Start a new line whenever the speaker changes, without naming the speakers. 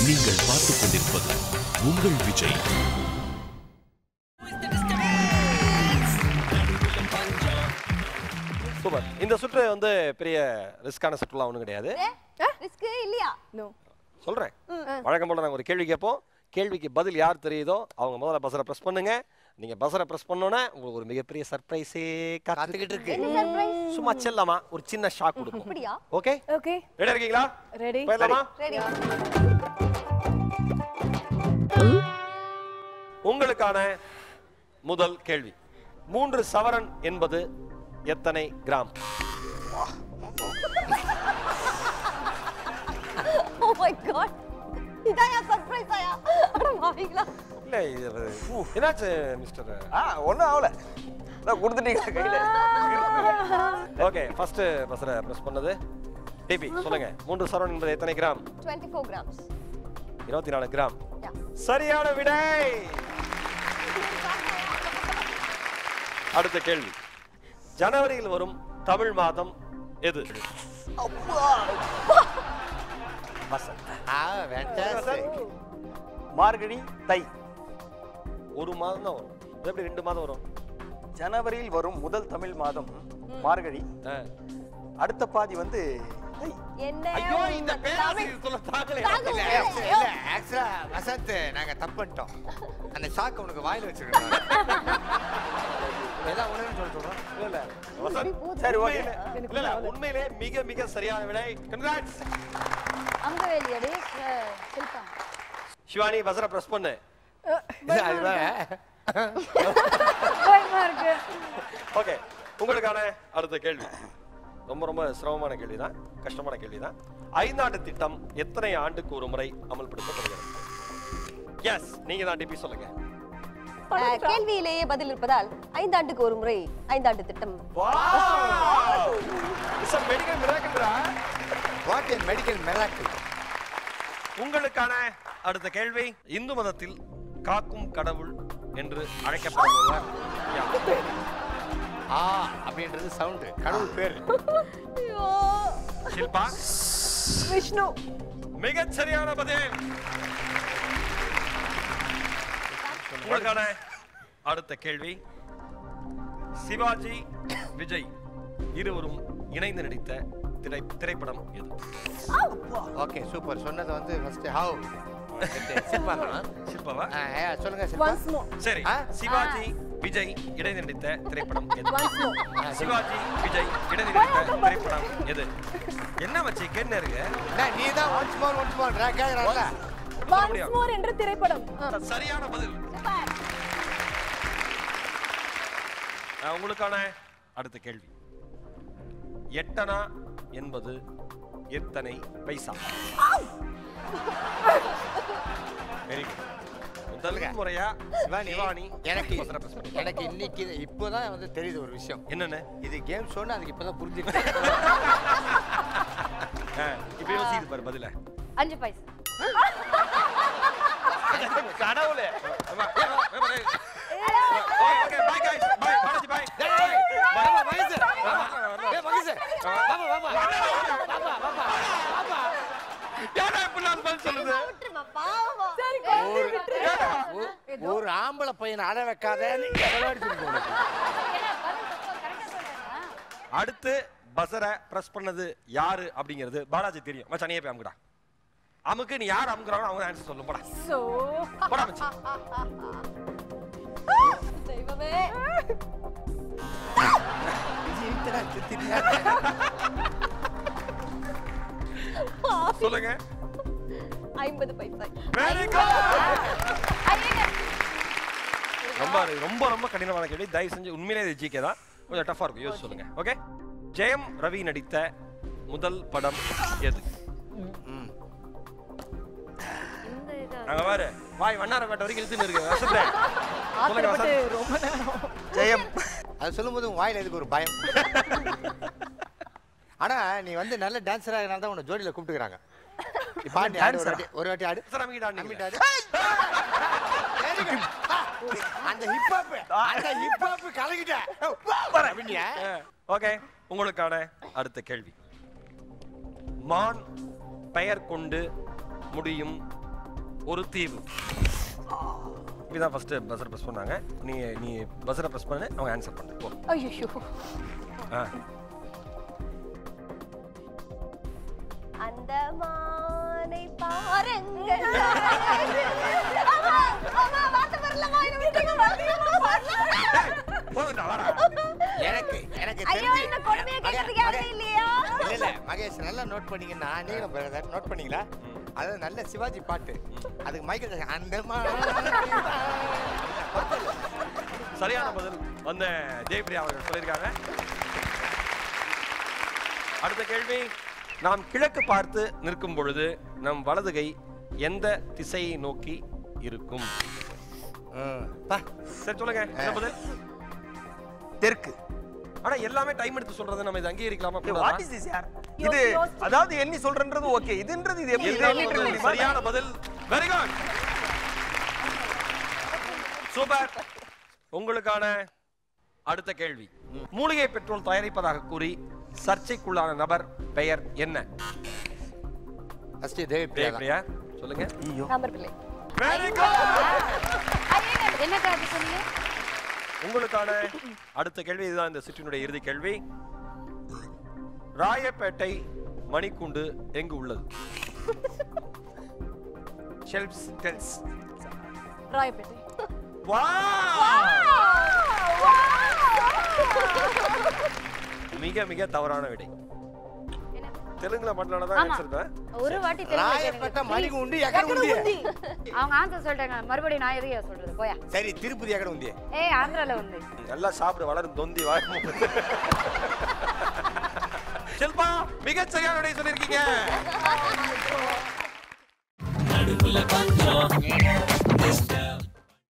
நீங்கள் பார்த்துக் கொண்டிருப்பது உங்கள் விஜய்
சூப்பர் இந்த சுற்று வந்து பெரிய ரிஸ்கான சுற்றுலாம் ஒன்றும் கிடையாது
ரிஸ்க் இல்லையா
நோ
சொல்றேன் வழக்கம் போல நாங்கள் ஒரு கேள்வி கேட்போம் கேள்விக்கு பதில் யார் தெரியுதோ அவங்க முதல்ல பஸ்ஸரை ப்ரெஸ் பண்ணுங்க நீங்க பஸ்ஸரை ப்ரெஸ் பண்ணோன்னே உங்களுக்கு ஒரு மிகப்பெரிய சர்ப்ரைஸே காத்துக்கிட்டு இருக்கு
என்ன சர்ப்ரைஸ்
சும்மா செல்லமா ஒரு சின்ன ஷாக் கொடுக்கும்
அப்படியா
ஓகே
ஓகே
ரெடி இருக்கீங்களா
ரெடி
போயிடலாமா
ரெடி
உங்களுக்கான முதல் கேள்வி மூன்று சவரன் என்பது எத்தனை கிராம்
ஓ மை காட் இதாயா சர்ப்ரைஸ் ஆயா அட மாவீங்களா
இல்ல இது ஊ, என்னாச்சு மிஸ்டர்
ஆ ஒன்றும் ஆகல நான் கொடுத்துட்டீங்களா கையில்
ஓகே ஃபர்ஸ்ட் பஸ்ஸரை ப்ரெஸ் பண்ணது டிபி சொல்லுங்க மூன்று சவரன் என்பது எத்தனை கிராம்
24 கிராம்ஸ்
இருபத்தி நாலு கிராம்
யா
சரியான விடை அடுத்த கேள்வி ஜனவரியில் வரும் தமிழ் மாதம் எது
மார்கழி தை
ஒரு மாதம் தான் வரும் இது எப்படி ரெண்டு மாதம் வரும்
ஜனவரியில் வரும் முதல் தமிழ் மாதம் மார்கழி
ஆ.
அடுத்த பாதி வந்து தை
என்ன
ஐயோ இந்த
உங்க
பேராசிரியர் சொல்ல தாங்களே
தாங்க
இல்ல
முடியல.
இல்ல ஆக்சுவலா வசந்த் நாங்க தப்பு பண்ணிட்டோம் அந்த சாக்கு உனக்கு வாயில வச்சிருக்கோம் ஏதாவது ஒண்ணு சொல்ல சொல்றோம்
இல்ல இல்ல வசந்த்,
சரி ஓகே
இல்ல இல்ல உண்மையிலே மிக மிக சரியான விடை கங்க்ராட்ஸ்
அம்பவேலி அடி சில்பா
சிவானி பஸ்ஸரை பிரஸ் பண்ணு
இது அது வேற.
பயமா இருக்கு
ஓகே உங்களுக்கான அடுத்த கேள்வி ரொம்ப ரொம்ப சிரமமான கேள்வி தான் கஷ்டமான கேள்வி தான் ஐந்தாண்டு திட்டம் எத்தனை ஆண்டுக்கு ஒரு முறை அமல்படுத்தப்படுகிறது எஸ் நீங்க தான் டிபி சொல்லுங்க
அஹ், கேள்வியிலேயே பதில் இருப்பதால் ஐந்தாண்டுக்கு ஒரு முறை ஐந்தாண்டு திட்டம்
இட்ஸ் a medical miracle டா.
வாட் இன் மெடிக்கல் மிராக்கிள்
உங்களுக்கான அடுத்த கேள்வி இந்து மதத்தில் காக்கும் கடவுள் என்று அழைக்கப்படுபவர் யார்?
ஆ அப்படின்றது சவுண்ட் கடவுள் பேர்
ஐயோ
ஷில்பா
விஷ்ணு
மிகச் சரியான பதில் உங்களுக்கான அடுத்த கேள்வி சிவாஜி விஜய் இருவரும் இணைந்து நடித்த திரை திரைப்படம் எது
ஓகே சூப்பர் சொன்னது வந்து ஃபர்ஸ்ட் ஹவ் சில்பா
ஷில்பாவா
சொல்லுங்க சில்பா
ஒன்ஸ் மோர்
சரி
ஆ?
சிவாஜி விஜய் இணைந்து நடித்த திரைப்படம் எது
ஒன்ஸ் மோர்
சிவாஜி விஜய் இணைந்து நடித்த திரைப்படம் எது என்ன வச்சு கேட்டு இருக்கு
நீ தான் ஒன்ஸ் மோர் ஒன்ஸ் மோர் கேக்குறல
சொல்ல முடியும்
ஒன்ஸ் மோர் என்ற திரைப்படம் ஆ.
சரியான பதில் அஹ், உங்களுக்கான அடுத்த கேள்வி எட்டனா என்பது எத்தனை பைசா வெரி குட் முதல் முறையா
சிவானி
சிவானி
எனக்கு
பத்திர press பண்ணி.
எனக்கு இன்னைக்கு இது- இப்போதான் வந்து தெரியுது ஒரு விஷயம்
என்னன்னு
இது கேம் ஷோன்னு அதுக்கு இப்பதான் புரிஞ்சுட்டு
அஹ், இப்ப யோசிக்குது பாரு பதில
அஞ்சு பைசா
கடவுளே okay bye guys bye Balaji bye
Baba Mahesh Baba ஏ மகேஷ் பாபா பாபா பாபா பாபா பாபா
ஏடா இப்ப நான் பதில் சொல்லுது
விட்டுருமா பாவமா
சரி குழந்தை விட்டுரு.
ஒரு- ஒரு ஆம்பளை பையனை அட வைக்காதேன்னு எவ்வளவு சொல்லி உனக்கு
அடுத்து பசரை பிரஸ் பண்ணது யாரு அப்படிங்கிறது பாலாஜி தெரியும் மச்சான் நீயே போய் அமுக்குடா அமுக்கு நீ யார் அமுக்குறாங்களோ அவங்க ஆன்சர் சொல்லும் போடா
சோ
போடா மச்சி
தெய்வமே
சொல்லுங்க
ஐம்பது பைசா
வெரி குட் ரொம்ப ரொம்ப ரொம்ப கடினமான கேள்வி தயவு செஞ்சு உண்மையிலே இது ஜிகே தான் கொஞ்சம் டஃபா இருக்கும் யோசிச்சு சொல்லுங்க ஓகே ஜெயம் ரவி நடித்த முதல் படம் எது அங்க பாரு வாய் வண்ணாரப்பேட்டை வரைக்கும் இழுத்துன்னு இருக்கு வசந்தே சொல்லுங்க
ஆத்திரப்பட்டு
வசந்த்
ரொம்ப நேரம்
ஜெயம் அது சொல்லும்போது உன் வாயில எதுக்கு ஒரு பயம் ஆனா நீ வந்து நல்ல டான்ஸரா இருந்தா தான் உன்னை ஜோடியில கூப்பிட்டுக்கிறாங்க நீ பாடி ஆடு ஒரு வாட்டி ஒரு வாட்டி ஆடு
சார் அமுக்கிட்டா
நம்பிட்டு ஆடு Very good. ஆ, அந்த ஹிப் ஹாப் அந்த ஹிப் ஹாப் கலக்கிட்ட அப்படியா
ஓகே உங்களுக்கான அடுத்த கேள்வி மான் பெயர் கொண்டு முடியும் ஒரு தீவு இப்படிதான் ஃபர்ஸ்ட் பஸ்ஸரை ப்ரெஸ் பண்ணாங்க நீ நீ பஸ்ஸரை ப்ரெஸ் பண்ணு அவங்க ஆன்சர் பண்ணு போ
ஐயோ
ஆ
அந்த மானை பாருங்கள் அம்மா, அம்மா, வார்த்தை வரலம்மா, என்னை விட்டுங்க, வார்த்தையம்மா, பாடலாம்.
போதும்டா, வாடா.
எனக்கு எனக்கு
ஐயோ,
தெரிஞ்சு-
இந்த கொடுமையை
மகே-
கேட்கறதுக்கு யாருமே
மகே-
இல்லையா?
இல்ல இல்ல மகேஷ் நல்லா நோட் பண்ணீங்கன்னா நீங்களும் பிரதர் நோட் பண்ணீங்களா அது நல்ல சிவாஜி பாட்டு அதுக்கு மைக்கேல் ஜாக்சன், அந்த
சரியான பதில் வந்த ஜெயபிரியா அவர்கள் சொல்லியிருக்காங்க அடுத்த கேள்வி நாம் கிழக்கு பார்த்து நிற்கும் பொழுது நம் வலது கை எந்த திசையை நோக்கி இருக்கும் சரி சொல்லுங்க என்ன பதில்
தெற்கு
ஆனா எல்லாமே டைம் எடுத்து சொல்றதை நம்ம இதை அங்கீகரிக்கலாமா
வாட்
கூடாதா?
இஸ் திஸ் யார் இது அதாவது எண்ணி சொல்றன்றது ஓகே இதுன்றது இது எப்படி இது
இதுதான்
எண்ணிட்டு இருக்க
ஒரு
முடியுமா?
சரியான பதில் வெரி குட் சூப்பர் உங்களுக்கான அடுத்த கேள்வி மூலிகை பெட்ரோல் தயாரிப்பதாக கூறி சர்ச்சைக்குள்ளான நபர் பெயர் என்ன
ஃபர்ஸ்ட் தேவி பிரியா
ஜெயபிரியா சொல்லுங்க
ராமர் பிள்ளை
வெரி குட்
என்ன காது சொன்னீங்க
உங்களுக்கான அடுத்த கேள்வி இதுதான் இந்த சுற்றினுடைய இறுதி கேள்வி ராயப்பேட்டை மணிக்கூண்டு எங்கு உள்ளது
ஷெல்ப்ஸ் டெல்ஸ்
ராயப்பேட்டை
மிக மிக தவறான விடை தெலுங்குல மட்டும் தான் ஆன்சர் தான்
ஒரு வாட்டி தெலுங்கு
ராயப்பேட்டை மணிக்கு உண்டு எக்கட உண்டு
அவங்க ஆன்சர் சொல்லிட்டாங்க மறுபடியும் நான் எதையா சொல்றது போயா
சரி திருப்பதி எக்கட உண்டு
ஏய் ஆந்திரால வந்து
நல்லா சாப்பிடு வளரும் தொந்தி வாய் ஷில்பா மிகச் சரியான விடை சொல்லியிருக்கீங்க